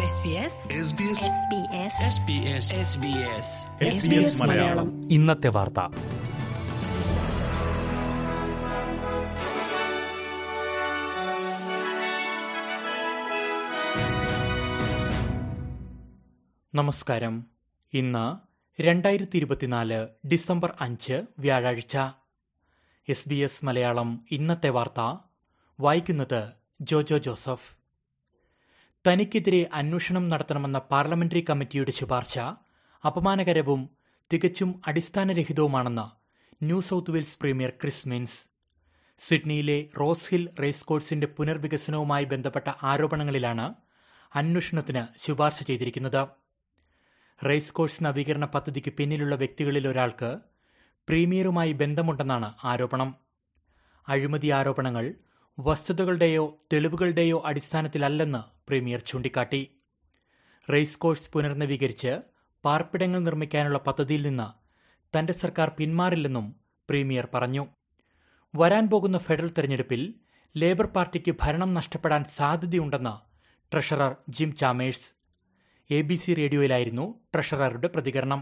SBS SBS Malayalam ഇന്നത്തെ വാർത്ത നമസ്കാരം ഇന്ന് രണ്ടായിരത്തി ഇരുപത്തിനാല് ഡിസംബർ അഞ്ച് വ്യാഴാഴ്ച എസ് ബി എസ് മലയാളം ഇന്നത്തെ വാർത്ത വായിക്കുന്നത് ജോജോ ജോസഫ് തനിക്കെതിരെ അന്വേഷണം നടത്തണമെന്ന പാർലമെന്ററി കമ്മിറ്റിയുടെ ശുപാർശ അപമാനകരവും തികച്ചും അടിസ്ഥാനരഹിതവുമാണെന്ന് New South Wales premier Chris Minns സിഡ്നിയിലെ റോസ് ഹിൽ റേസ് കോഴ്സിന്റെ പുനർവികസനവുമായി ബന്ധപ്പെട്ട ആരോപണങ്ങളിലാണ് അന്വേഷണത്തിന് ശുപാർശ ചെയ്തിരിക്കുന്നത് റേസ് കോഴ്സ് നവീകരണ പദ്ധതിക്ക് പിന്നിലുള്ള വ്യക്തികളിൽ ഒരാൾക്ക് പ്രീമിയറുമായി ബന്ധമുണ്ടെന്നാണ് ആരോപണം അഴിമതി ആരോപണങ്ങൾ വസ്തുതകളുടെയോ തെളിവുകളുടെയോ അടിസ്ഥാനത്തിലല്ലെന്ന് പ്രീമിയർ ചൂണ്ടിക്കാട്ടി റേസ് കോഴ്സ് പുനർനവീകരിച്ച് പാർപ്പിടങ്ങൾ നിർമ്മിക്കാനുള്ള പദ്ധതിയിൽ നിന്ന് തന്റെ സർക്കാർ പിന്മാറില്ലെന്നും പ്രീമിയർ പറഞ്ഞു വരാൻ പോകുന്ന ഫെഡറൽ തെരഞ്ഞെടുപ്പിൽ ലേബർ പാർട്ടിക്ക് ഭരണം നഷ്ടപ്പെടാൻ സാധ്യതയുണ്ടെന്ന് treasurer Jim Chalmers A B C റേഡിയോയിലായിരുന്നു ട്രഷററുടെ പ്രതികരണം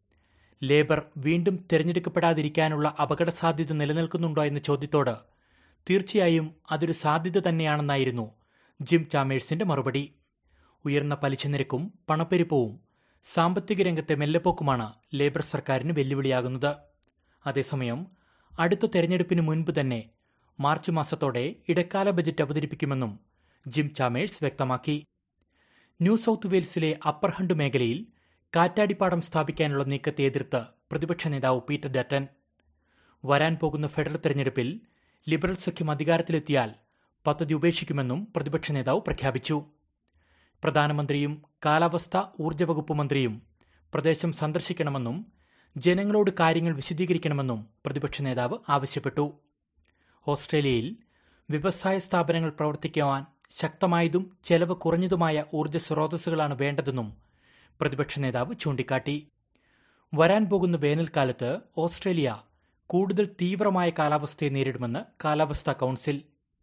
ലേബർ വീണ്ടും തിരഞ്ഞെടുക്കപ്പെടാതിരിക്കാനുള്ള അപകട സാധ്യത നിലനിൽക്കുന്നുണ്ടോ എന്ന ചോദ്യത്തോട് തീർച്ചയായും അതൊരു സാധ്യത തന്നെയാണെന്നായിരുന്നു ജിം ചാമേഴ്സിന്റെ മറുപടി ഉയർന്ന പലിശ നിരക്കും പണപ്പെരുപ്പവും സാമ്പത്തിക രംഗത്തെ മെല്ലെപ്പോക്കുമാണ് ലേബർ സർക്കാരിന് വെല്ലുവിളിയാകുന്നത് അതേസമയം അടുത്ത തെരഞ്ഞെടുപ്പിന് മുൻപ് തന്നെ മാർച്ച് മാസത്തോടെ ഇടക്കാല ബജറ്റ് അവതരിപ്പിക്കുമെന്നും ജിം ചാമേഴ്സ് വ്യക്തമാക്കി ന്യൂ സൌത്ത് വെയിൽസിലെ അപ്പർ ഹണ്ട് മേഖലയിൽ കാറ്റാടിപ്പാടം സ്ഥാപിക്കാനുള്ള നീക്കത്തെ എതിർത്ത് പ്രതിപക്ഷ നേതാവ് പീറ്റർ ഡറ്റൻ വരാൻ പോകുന്ന ഫെഡറൽ തെരഞ്ഞെടുപ്പിൽ ലിബറൽ സഖ്യം അധികാരത്തിലെത്തിയാൽ പദ്ധതി ഉപേക്ഷിക്കുമെന്നും പ്രതിപക്ഷ നേതാവ് പ്രഖ്യാപിച്ചു പ്രധാനമന്ത്രിയും കാലാവസ്ഥ ഊർജ്ജ വകുപ്പ് മന്ത്രിയും പ്രദേശം സന്ദർശിക്കണമെന്നും ജനങ്ങളോട് കാര്യങ്ങൾ വിശദീകരിക്കണമെന്നും പ്രതിപക്ഷ നേതാവ് ആവശ്യപ്പെട്ടു ഓസ്ട്രേലിയയിൽ വ്യവസായ സ്ഥാപനങ്ങൾ പ്രവർത്തിക്കുവാൻ ശക്തമായതും ചെലവ് കുറഞ്ഞതുമായ ഊർജ്ജ സ്രോതസ്സുകളാണ് വേണ്ടതെന്നും പ്രതിപക്ഷ നേതാവ് ചൂണ്ടിക്കാട്ടി വരാൻ പോകുന്ന വേനൽക്കാലത്ത് ഓസ്ട്രേലിയ കൂടുതൽ തീവ്രമായ കാലാവസ്ഥയെ നേരിടുമെന്ന് കാലാവസ്ഥാ കൌൺസിൽ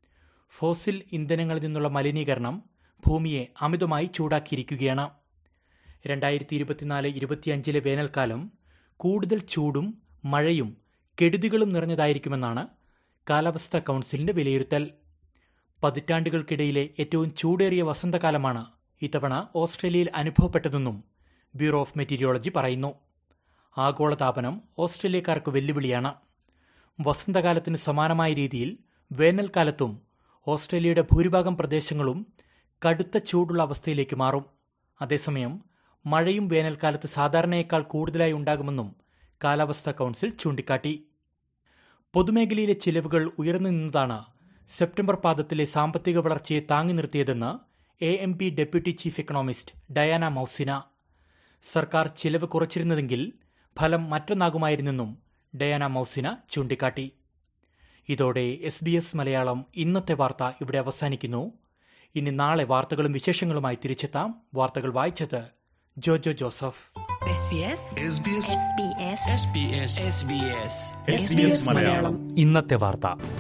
ഫോസിൽ ഇന്ധനങ്ങളിൽ നിന്നുള്ള മലിനീകരണം ഭൂമിയെ അമിതമായി ചൂടാക്കിയിരിക്കുകയാണ് രണ്ടായിരത്തി ഇരുപത്തിനാല് ഇരുപത്തിയഞ്ചിലെ വേനൽക്കാലം കൂടുതൽ ചൂടും മഴയും കെടുതികളും നിറഞ്ഞതായിരിക്കുമെന്നാണ് കാലാവസ്ഥാ കൌൺസിലിന്റെ വിലയിരുത്തൽ പതിറ്റാണ്ടുകൾക്കിടയിലെ ഏറ്റവും ചൂടേറിയ വസന്തകാലമാണ് ഇത്തവണ ഓസ്ട്രേലിയയിൽ അനുഭവപ്പെട്ടതെന്നും ബ്യൂറോ ഓഫ് മെറ്റീരിയോളജി പറയുന്നു ആഗോളതാപനം ഓസ്ട്രേലിയക്കാർക്ക് വെല്ലുവിളിയാണ് വസന്തകാലത്തിന് സമാനമായ രീതിയിൽ വേനൽക്കാലത്തും ഓസ്ട്രേലിയയുടെ ഭൂരിഭാഗം പ്രദേശങ്ങളും കടുത്ത ചൂടുള്ള അവസ്ഥയിലേക്ക് മാറും അതേസമയം മഴയും വേനൽക്കാലത്ത് സാധാരണയേക്കാൾ കൂടുതലായി ഉണ്ടാകുമെന്നും കാലാവസ്ഥാ കൌൺസിൽ ചൂണ്ടിക്കാട്ടി പൊതുമേഖലയിലെ ചിലവുകൾ ഉയർന്നു നിന്നതാണ് സെപ്റ്റംബർ പാദത്തിലെ സാമ്പത്തിക വളർച്ചയെ താങ്ങി നിർത്തിയതെന്ന് A M P deputy chief economist Diana Mousina സർക്കാർ ചിലവ് കുറച്ചിരുന്നതെങ്കിൽ ഫലം മറ്റൊന്നാകുമായിരുന്നെന്നും ഡയാന മൌസിന ചൂണ്ടിക്കാട്ടി ഇതോടെ എസ് ബി എസ് മലയാളം ഇന്നത്തെ വാർത്ത ഇവിടെ അവസാനിക്കുന്നു ഇനി നാളെ വാർത്തകളും വിശേഷങ്ങളുമായി തിരിച്ചെത്താം വാർത്തകൾ വായിച്ചത് ജോജോ ജോസഫ് SBS മലയാളം ഇന്നത്തെ വാർത്ത